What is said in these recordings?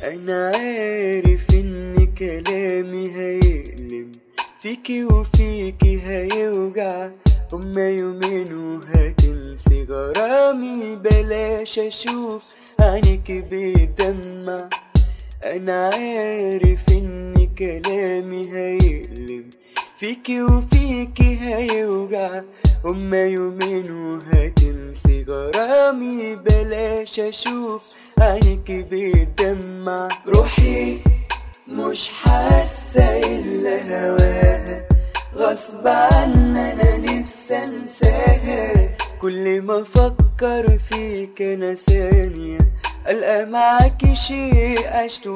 انا عارف ان كلامي هيألم فيكي وفيكي هيوجع هما يومين وهتنسي غرامي بلاش اشوف عينيك بيدمع انا عارف ان كلامي هيألم فيكي وفيكي هيوجع هما يومين وهتنسي غرامي بلاش اشوف عينيك بيدمع روحي مش حاسة إلا هواها غصب عني أنا نفسي أنساها كل ما أفكر فيك أنا ثانية ألقى معاكي شيء عشته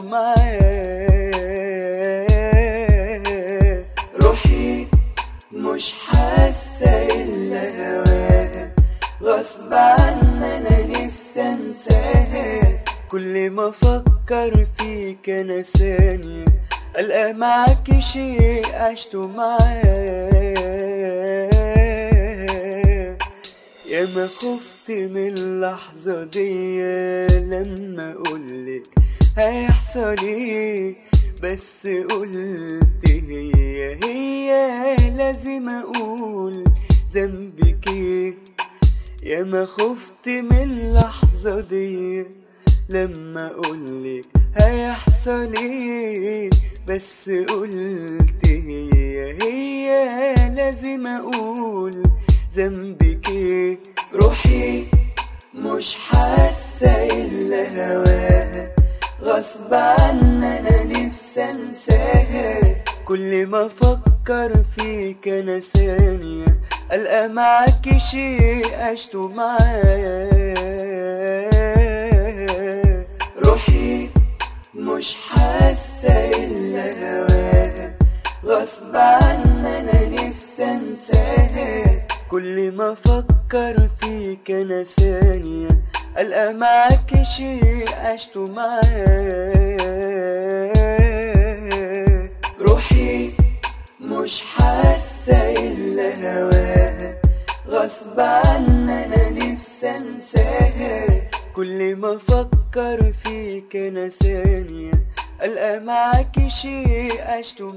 معاه روحي مش حاسة إلا هواها غصب عني أنا نفسي أنساها كل ما أفكر فيك أنا ثانية ألقى معاكي شيء عشته معاه يا ما خفت من اللحظة دي لما أقولك هيحصل ايه بس قلت هي هي لازم أقول ذنبك ايه يا ما خفت من اللحظة دي لما أقولك هيحصل ايه بس قلت هي هي لازم أقول ذنبك ايه روحي مش حاسة إلا هواها غصب عني أنا نفسي أنساها كل ما أفكر فيك أنا ثانية ألقى معاكي شيء عشته معاه روحي مش حاسة إلا هواها غصب عني أنا نفسي أنساها كل ما أفكر فيك أنا ثانية ألقى معاكي شيء عشته معاه روحي مش حاسة إلا هواها غصب عني أنا نفسي أنساها كل ما أفكر فيك أنا ثانية ألقى معاكي شيء عشته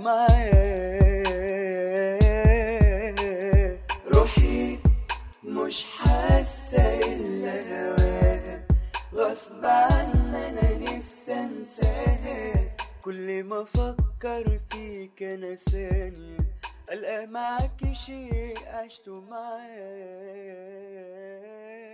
معاه روحي مش حاسة إلا هواها غصب عني أنا نفسي أنساها كل ما أفكر فيك أنا ثانية ألقى معاكي شيء عشته معاه